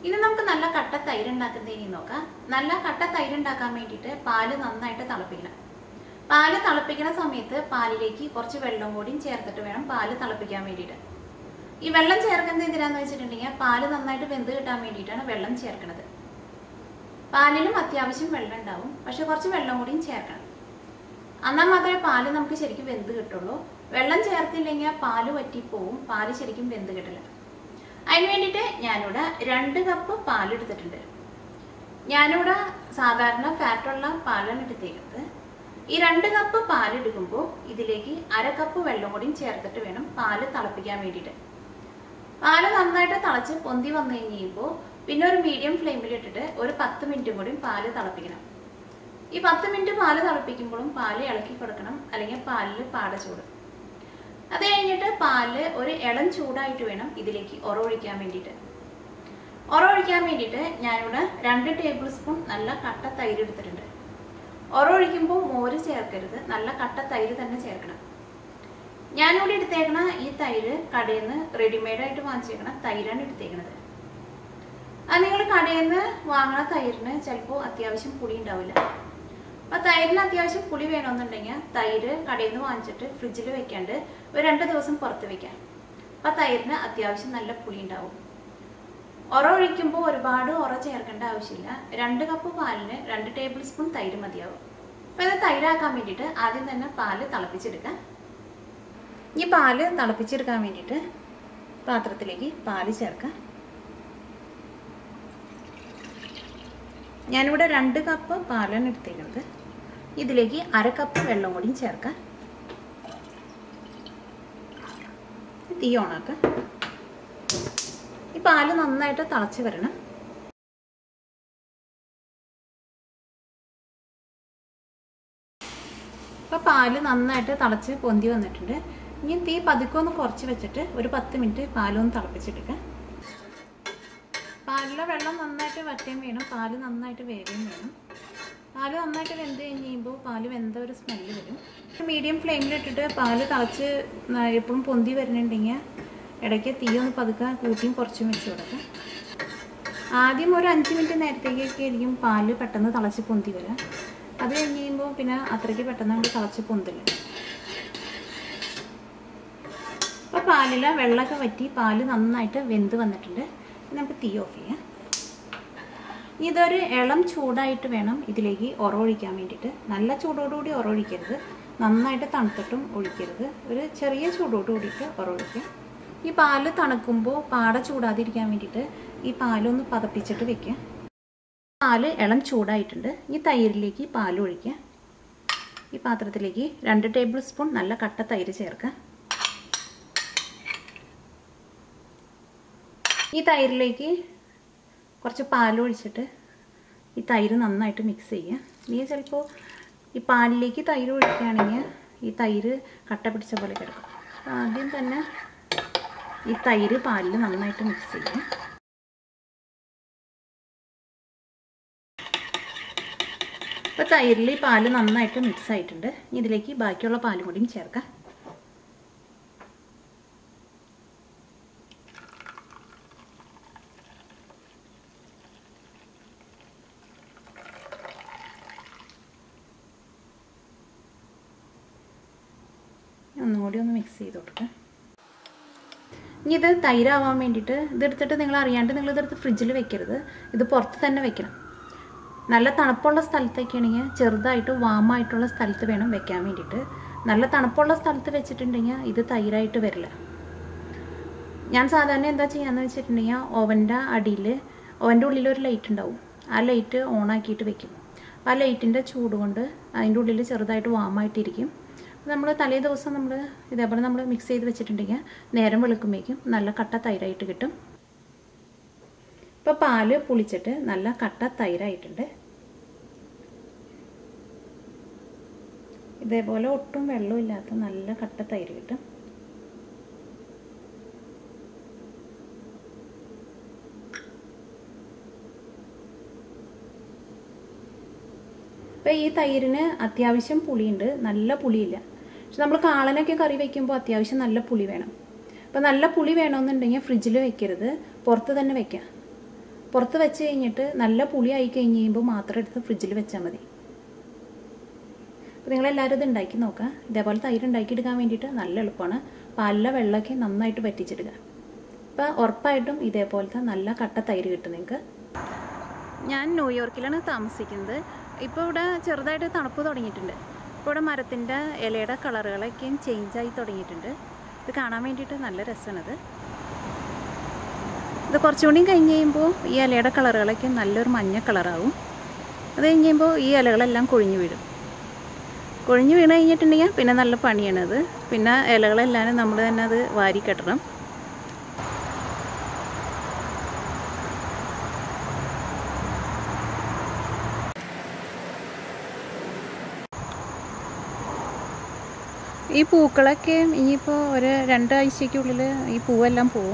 ഇനി നമുക്ക് നല്ല കട്ട തൈര് ഉണ്ടാക്കുന്നതിന് നോക്കാം നല്ല കട്ട തൈര് ഉണ്ടാക്കാൻ വേണ്ടിയിട്ട് പാല് നന്നായിട്ട് തിളപ്പിക്കണം പാല് തിളപ്പിക്കുന്ന സമയത്ത് പാലിലേക്ക് കുറച്ച് വെള്ളം കൂടിയും ചേർത്തിട്ട് വേണം പാല് തിളപ്പിക്കാൻ വേണ്ടിയിട്ട് ഈ വെള്ളം ചേർക്കുന്നത് എന്തിനാന്ന് വെച്ചിട്ടുണ്ടെങ്കിൽ പാല് നന്നായിട്ട് വെന്ത് കിട്ടാൻ വേണ്ടിയിട്ടാണ് വെള്ളം ചേർക്കുന്നത് പാലിലും അത്യാവശ്യം വെള്ളം ഉണ്ടാവും പക്ഷെ കുറച്ച് വെള്ളം കൂടിയും ചേർക്കണം എന്നാൽ മാത്രമേ പാല് നമുക്ക് ശരിക്കും വെന്ത് കിട്ടുള്ളൂ വെള്ളം ചേർത്തില്ലെങ്കിൽ പാല് വറ്റിപ്പോവും പാല് ശരിക്കും വെന്ത് കിട്ടില്ല അതിന് വേണ്ടിയിട്ട് ഞാനിവിടെ രണ്ട് കപ്പ് പാലെടുത്തിട്ടുണ്ട് ഞാനിവിടെ സാധാരണ ഫാറ്റുള്ള പാലാണ് എടുത്തേക്കുന്നത് ഈ രണ്ട് കപ്പ് പാലെടുക്കുമ്പോൾ ഇതിലേക്ക് അര കപ്പ് വെള്ളം കൂടിയും ചേർത്തിട്ട് വേണം പാല് തിളപ്പിക്കാൻ വേണ്ടിയിട്ട് പാല് നന്നായിട്ട് തിളച്ച് പൊന്തി വന്നു കഴിയുമ്പോൾ പിന്നെ ഒരു മീഡിയം ഫ്ലെയിമിൽ ഇട്ടിട്ട് ഒരു പത്ത് മിനിറ്റും കൂടി പാല് തിളപ്പിക്കണം ഈ പത്ത് മിനിറ്റ് പാല് തിളപ്പിക്കുമ്പോഴും പാല് ഇളക്കി കൊടുക്കണം അല്ലെങ്കിൽ പാലിൽ പാട ചൂട് അത് കഴിഞ്ഞിട്ട് പാല് ഒരു ഇളം ചൂടായിട്ട് വേണം ഇതിലേക്ക് ഒറൊഴിക്കാൻ വേണ്ടിയിട്ട് ഒറൊഴിക്കാൻ വേണ്ടിയിട്ട് ഞാനിവിടെ രണ്ട് ടേബിൾ സ്പൂൺ നല്ല കട്ട തൈര് എടുത്തിട്ടുണ്ട് ഒറൊഴിക്കുമ്പോൾ മോര് ചേർക്കരുത് നല്ല കട്ട തൈര് തന്നെ ചേർക്കണം ഞാനിവിടെ എടുത്തേക്കണ ഈ തൈര് കടയിൽ നിന്ന് റെഡിമെയ്ഡായിട്ട് വാങ്ങിച്ചേക്കണ തൈരാണ് എടുത്തേക്കണത് അത് നിങ്ങൾ കടയിൽ നിന്ന് വാങ്ങണ തൈരിന് ചിലപ്പോൾ അത്യാവശ്യം പുളി ഉണ്ടാവില്ല അപ്പം തൈരിന് അത്യാവശ്യം പുളി വേണമെന്നുണ്ടെങ്കിൽ തൈര് കടയിൽ നിന്ന് വാങ്ങിച്ചിട്ട് ഫ്രിഡ്ജിൽ വെക്കാണ്ട് ഒരു രണ്ട് ദിവസം പുറത്ത് വെക്കാം അപ്പം തൈരിന് അത്യാവശ്യം നല്ല പുളി ഉണ്ടാവും ഉറ ഒഴിക്കുമ്പോൾ ഒരുപാട് ഉറ ചേർക്കേണ്ട ആവശ്യമില്ല രണ്ട് കപ്പ് പാലിന് രണ്ട് ടേബിൾ സ്പൂൺ തൈര് മതിയാവും അപ്പം ഇത് തൈരാക്കാൻ വേണ്ടിയിട്ട് ആദ്യം തന്നെ പാല് തിളപ്പിച്ചെടുക്കാം ഈ പാല് തിളപ്പിച്ചെടുക്കാൻ വേണ്ടിയിട്ട് പാത്രത്തിലേക്ക് പാല് ചേർക്കാം ഞാനിവിടെ രണ്ട് കപ്പ് പാലാണ് എടുത്തേക്കുന്നത് ഇതിലേക്ക് അര കപ്പ് വെള്ളം കൂടിയും ചേർക്കാം തീ ഓണാക്കാം ഈ പാല് നന്നായിട്ട് തിളച്ച് വരണം ഇപ്പൊ പാല് നന്നായിട്ട് തിളച്ച് പൊന്തി വന്നിട്ടുണ്ട് ഇനി തീ പതുക്കെ ഒന്ന് കുറച്ച് വെച്ചിട്ട് ഒരു പത്ത് മിനിറ്റ് പാലൊന്ന് തിളപ്പിച്ചെടുക്കാം പാലിലെ വെള്ളം നന്നായിട്ട് വറ്റുകയും വേണം പാല് നന്നായിട്ട് വേവുകയും വേണം പാല് നന്നായിട്ട് വെന്ത് കഴിഞ്ഞ് കഴിയുമ്പോൾ പാല് വെന്ത ഒരു സ്മെല്ല് വരും മീഡിയം ഫ്ലെയിമിലിട്ടിട്ട് പാല് തിളച്ച് എപ്പോഴും പൊന്തി വരുന്നുണ്ടെങ്കിൽ ഇടയ്ക്ക് തീ ഒന്ന് പതുക്കെ കൂട്ടിയും കുറച്ചും വെച്ച് കൊടുക്കാം ആദ്യം ഒരു അഞ്ച് മിനിറ്റ് നേരത്തേക്കൊക്കെ ആയിരിക്കും പാല് പെട്ടെന്ന് തിളച്ച് പൊന്തി വരാം അത് കഴിഞ്ഞ് കഴിയുമ്പോൾ പിന്നെ അത്രയ്ക്ക് പെട്ടെന്ന് അങ്ങോട്ട് തിളച്ച് പൊന്തില്ല അപ്പോൾ പാലിലെ വെള്ളമൊക്കെ വറ്റി പാല് നന്നായിട്ട് വെന്ത് വന്നിട്ടുണ്ട് നമുക്ക് തീ ഓഫ് ചെയ്യാം ഇതൊരു ഇളം ചൂടായിട്ട് വേണം ഇതിലേക്ക് ഒറൊഴിക്കാൻ വേണ്ടിയിട്ട് നല്ല ചൂടോടുകൂടി ഒറൊഴിക്കരുത് നന്നായിട്ട് തണുത്തിട്ടും ഒഴിക്കരുത് ഒരു ചെറിയ ചൂടോട് കൂടിയിട്ട് ഒറൊഴിക്കാം ഈ പാല് തണുക്കുമ്പോൾ പാട ചൂടാതിരിക്കാൻ വേണ്ടിയിട്ട് ഈ പാലൊന്ന് പതപ്പിച്ചിട്ട് വെക്കുക പാല് ഇളം ചൂടായിട്ടുണ്ട് ഈ തൈരിലേക്ക് പാൽ ഒഴിക്കുക ഈ പാത്രത്തിലേക്ക് രണ്ട് ടേബിൾ സ്പൂൺ നല്ല കട്ട തൈര് ചേർക്കുക ഈ തൈരിലേക്ക് കുറച്ച് പാൽ ഒഴിച്ചിട്ട് ഈ തൈര് നന്നായിട്ട് മിക്സ് ചെയ്യുക നീ ചിലപ്പോൾ ഈ പാലിലേക്ക് തൈര് ഒഴിക്കുകയാണെങ്കിൽ ഈ തൈര് കട്ട പിടിച്ച പോലെ കിടക്കും ആദ്യം തന്നെ ഈ തൈര് പാലിൽ നന്നായിട്ട് മിക്സ് ചെയ്യുക ഇപ്പോൾ തൈരിൽ ഈ പാല് നന്നായിട്ട് മിക്സ് ആയിട്ടുണ്ട് ഇതിലേക്ക് ബാക്കിയുള്ള പാലും കൂടിയും ചേർക്കാം ഒന്നുകൂടി ഒന്ന് മിക്സ് ചെയ്ത് കൊടുക്കാം ഇനി ഇത് തൈരാവാൻ വേണ്ടിയിട്ട് ഇതെടുത്തിട്ട് നിങ്ങൾ അറിയാണ്ട് നിങ്ങൾ ഇതെടുത്ത് ഫ്രിഡ്ജിൽ വെക്കരുത് ഇത് പുറത്ത് തന്നെ വെക്കണം നല്ല തണുപ്പുള്ള സ്ഥലത്തൊക്കെ ആണെങ്കിൽ ചെറുതായിട്ട് വാമായിട്ടുള്ള സ്ഥലത്ത് വേണം വെക്കാൻ വേണ്ടിയിട്ട് നല്ല തണുപ്പുള്ള സ്ഥലത്ത് വെച്ചിട്ടുണ്ടെങ്കിൽ ഇത് തൈരായിട്ട് വരില്ല ഞാൻ സാധാരണ എന്താ ചെയ്യാന്ന് വെച്ചിട്ടുണ്ടെങ്കിൽ ഓവൻ്റെ അടിയിൽ ഓവൻ്റെ ഉള്ളിൽ ഒരു ലൈറ്റ് ഉണ്ടാവും ആ ലൈറ്റ് ഓൺ ആക്കിയിട്ട് വെക്കും അപ്പോൾ ആ ലൈറ്റിൻ്റെ ചൂട് കൊണ്ട് അതിൻ്റെ ഉള്ളിൽ ചെറുതായിട്ട് വാമായിട്ടിരിക്കും നമ്മൾ തലേ ദിവസം നമ്മൾ ഇതേപോലെ നമ്മൾ മിക്സ് ചെയ്ത് വെച്ചിട്ടുണ്ടെങ്കിൽ നേരം വെളുക്കുമ്പോഴേക്കും നല്ല കട്ട തൈരായിട്ട് കിട്ടും ഇപ്പോൾ പാല് പുളിച്ചിട്ട് നല്ല കട്ട തൈരായിട്ടുണ്ട് ഇതേപോലെ ഒട്ടും വെള്ളമില്ലാത്ത നല്ല കട്ട തൈര് കിട്ടും ഇപ്പം ഈ തൈരിന് അത്യാവശ്യം പുളിയുണ്ട് നല്ല പുളിയില്ല പക്ഷെ നമ്മൾ കാളനൊക്കെ കറി വയ്ക്കുമ്പോൾ അത്യാവശ്യം നല്ല പുളി വേണം അപ്പം നല്ല പുളി വേണമെന്നുണ്ടെങ്കിൽ ഫ്രിഡ്ജിൽ വെക്കരുത് പുറത്ത് തന്നെ വെക്കാം പുറത്ത് വെച്ച് കഴിഞ്ഞിട്ട് നല്ല പുളി ആയി കഴിഞ്ഞ് കഴിയുമ്പോൾ മാത്രം എടുത്ത് ഫ്രിഡ്ജിൽ വെച്ചാൽ മതി അപ്പോൾ നിങ്ങളെല്ലാവരും ഇത് ഉണ്ടാക്കി നോക്കുക ഇതേപോലെ തൈര് ഉണ്ടാക്കിയെടുക്കാൻ വേണ്ടിയിട്ട് നല്ല എളുപ്പമാണ് പാലിലെ വെള്ളമൊക്കെ നന്നായിട്ട് വറ്റിച്ചെടുക്കുക അപ്പോൾ ഉറപ്പായിട്ടും ഇതേപോലത്തെ നല്ല കട്ട തൈര് കിട്ടും നിങ്ങൾക്ക് ഞാൻ ന്യൂയോർക്കിലാണ് താമസിക്കുന്നത് ഇപ്പോൾ ഇവിടെ ചെറുതായിട്ട് തണുപ്പ് തുടങ്ങിയിട്ടുണ്ട് ഇപ്പോൾ ഇവിടെ മരത്തിൻ്റെ ഇലയുടെ കളറുകളൊക്കെയും ചേഞ്ചായി തുടങ്ങിയിട്ടുണ്ട് ഇത് കാണാൻ വേണ്ടിയിട്ട് നല്ല രസമാണിത് ഇത് കുറച്ചുകൂടി കഴിഞ്ഞ് കഴിയുമ്പോൾ ഈ ഇലയുടെ കളറുകളൊക്കെ നല്ലൊരു മഞ്ഞ കളറാവും അത് കഴിഞ്ഞ് കഴിയുമ്പോൾ ഈ ഇലകളെല്ലാം കൊഴിഞ്ഞു വീഴും കൊഴിഞ്ഞു വീണ് കഴിഞ്ഞിട്ടുണ്ടെങ്കിൽ പിന്നെ നല്ല പണിയാണത് പിന്നെ ഇലകളെല്ലാം നമ്മൾ തന്നെ അത് വാരി കെട്ടണം ഈ പൂക്കളൊക്കെ ഇനിയിപ്പോൾ ഒരു രണ്ടാഴ്ചയ്ക്കുള്ളിൽ ഈ പൂവെല്ലാം പോവും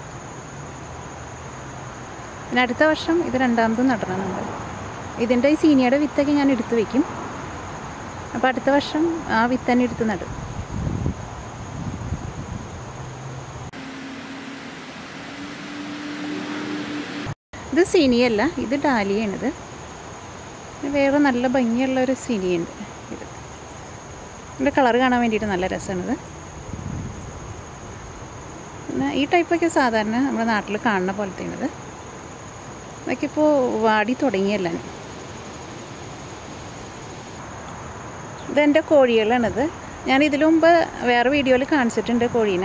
പിന്നെ അടുത്ത വർഷം ഇത് രണ്ടാമത് നടണം നമ്മൾ ഇതിൻ്റെ ഈ സീനിയയുടെ വിത്തൊക്കെ ഞാൻ എടുത്ത് വെക്കും അപ്പോൾ അടുത്ത വർഷം ആ വിത്ത് തന്നെ എടുത്ത് നടും ഇത് സീനിയല്ല ഇത് ഡാലിയാണിത് വേറെ നല്ല ഭംഗിയുള്ള ഒരു സീനിയുണ്ട് ഇത് ഇതിൻ്റെ കളർ കാണാൻ വേണ്ടിയിട്ട് നല്ല രസമാണിത് പിന്നെ ഈ ടൈപ്പൊക്കെ സാധാരണ നമ്മുടെ നാട്ടിൽ കാണുന്ന പോലത്തെയാണിത് ഇതൊക്കെ ഇപ്പോൾ വാടി തുടങ്ങിയല്ല ഇതെൻ്റെ കോഴികളാണിത് ഞാൻ ഇതിനു മുമ്പ് വേറെ വീഡിയോയിൽ കാണിച്ചിട്ടുണ്ട് കോഴീനെ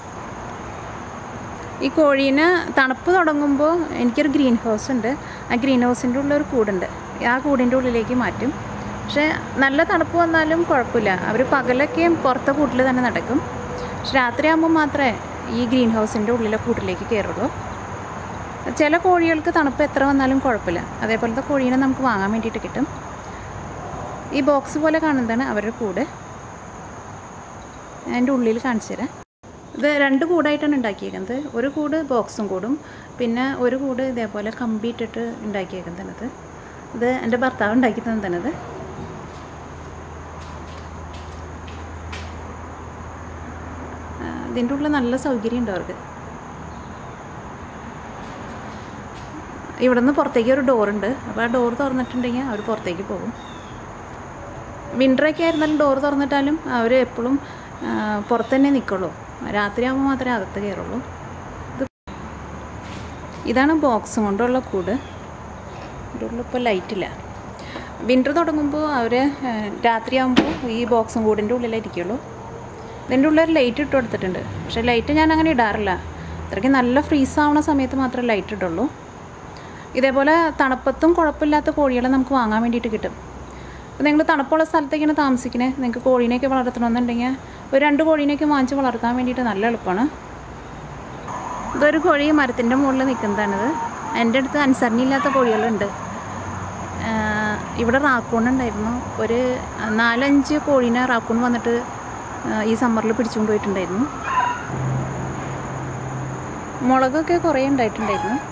ഈ കോഴീനെ തണുപ്പ് തുടങ്ങുമ്പോൾ എനിക്കൊരു ഗ്രീൻ ഹൗസ് ഉണ്ട് ആ ഗ്രീൻ ഹൗസിൻ്റെ ഉള്ളൊരു കൂടുണ്ട് ആ കൂടിൻ്റെ ഉള്ളിലേക്ക് മാറ്റും പക്ഷേ നല്ല തണുപ്പ് വന്നാലും കുഴപ്പമില്ല അവർ പകലൊക്കെ പുറത്തെ കൂട്ടിൽ തന്നെ നടക്കും പക്ഷെ രാത്രിയാകുമ്പോൾ മാത്രമേ ഈ ഗ്രീൻ ഹൗസിൻ്റെ ഉള്ളിലെ കൂട്ടിലേക്ക് കയറുള്ളൂ ചില കോഴികൾക്ക് തണുപ്പ് എത്ര വന്നാലും കുഴപ്പമില്ല അതേപോലത്തെ കോഴീനെ നമുക്ക് വാങ്ങാൻ വേണ്ടിയിട്ട് കിട്ടും ഈ ബോക്സ് പോലെ കാണുന്നതാണ് അവരുടെ കൂട് അതിൻ്റെ ഉള്ളിൽ കാണിച്ചു തരാം ഇത് രണ്ട് കൂടായിട്ടാണ് ഉണ്ടാക്കിയേക്കുന്നത് ഒരു കൂട് ബോക്സും കൂടും പിന്നെ ഒരു കൂട് ഇതേപോലെ കമ്പി ഇട്ടിട്ട് ഉണ്ടാക്കിയേക്കുന്നത് ഇത് എൻ്റെ ഭർത്താവ് ഉണ്ടാക്കി തന്നത് ഇതിൻ്റെ ഉള്ളിൽ നല്ല സൗകര്യം ഉണ്ട് അവർക്ക് ഇവിടെ നിന്ന് പുറത്തേക്ക് ഒരു ഡോറുണ്ട് അപ്പോൾ ആ ഡോർ തുറന്നിട്ടുണ്ടെങ്കിൽ അവർ പുറത്തേക്ക് പോകും വിൻ്ററൊക്കെ ആയിരുന്നാലും ഡോർ തുറന്നിട്ടാലും അവർ എപ്പോഴും പുറത്ത് തന്നെ നിൽക്കുള്ളൂ രാത്രിയാകുമ്പോൾ മാത്രമേ അകത്ത് കയറുള്ളൂ ഇത് ഇതാണ് ബോക്സ് കൊണ്ടുള്ള കൂട് ഇതിൻ്റെ ഉള്ളിൽ ഇപ്പോൾ ലൈറ്റില്ല വിൻ്റർ തുടങ്ങുമ്പോൾ അവർ രാത്രിയാകുമ്പോൾ ഈ ബോക്സും കൂടിൻ്റെ ഉള്ളിലായിരിക്കുള്ളൂ ഇതിൻ്റെ ഉള്ളിൽ ഒരു ലൈറ്റ് ഇട്ട് കൊടുത്തിട്ടുണ്ട് പക്ഷേ ലൈറ്റ് ഞാൻ അങ്ങനെ ഇടാറില്ല അത്രയ്ക്ക് നല്ല ഫ്രീസ് ആവുന്ന സമയത്ത് മാത്രമേ ലൈറ്റ് ഇടുള്ളൂ ഇതേപോലെ തണുപ്പത്തും കുഴപ്പമില്ലാത്ത കോഴികളെ നമുക്ക് വാങ്ങാൻ വേണ്ടിയിട്ട് കിട്ടും അപ്പോൾ നിങ്ങൾ തണുപ്പുള്ള സ്ഥലത്തേക്കാണ് താമസിക്കണേ നിങ്ങൾക്ക് കോഴീനെയൊക്കെ വളർത്തണമെന്നുണ്ടെങ്കിൽ ഒരു രണ്ട് കോഴീനെയൊക്കെ വാങ്ങിച്ച് വളർത്താൻ വേണ്ടിയിട്ട് നല്ല എളുപ്പമാണ് ഇതൊരു കോഴി മരത്തിൻ്റെ മുകളിൽ നിൽക്കുന്നതാണിത് എൻ്റെ അടുത്ത് അനുസരണയില്ലാത്ത കോഴികളുണ്ട് ഇവിടെ റാക്കൂൺ ഉണ്ടായിരുന്നു ഒരു നാലഞ്ച് കോഴീനെ റാക്കൂൺ വന്നിട്ട് ഈ സമ്മറിൽ പിടിച്ചുകൊണ്ട് പോയിട്ടുണ്ടായിരുന്നു മുളകൊക്കെ കുറേ ഉണ്ടായിട്ടുണ്ടായിരുന്നു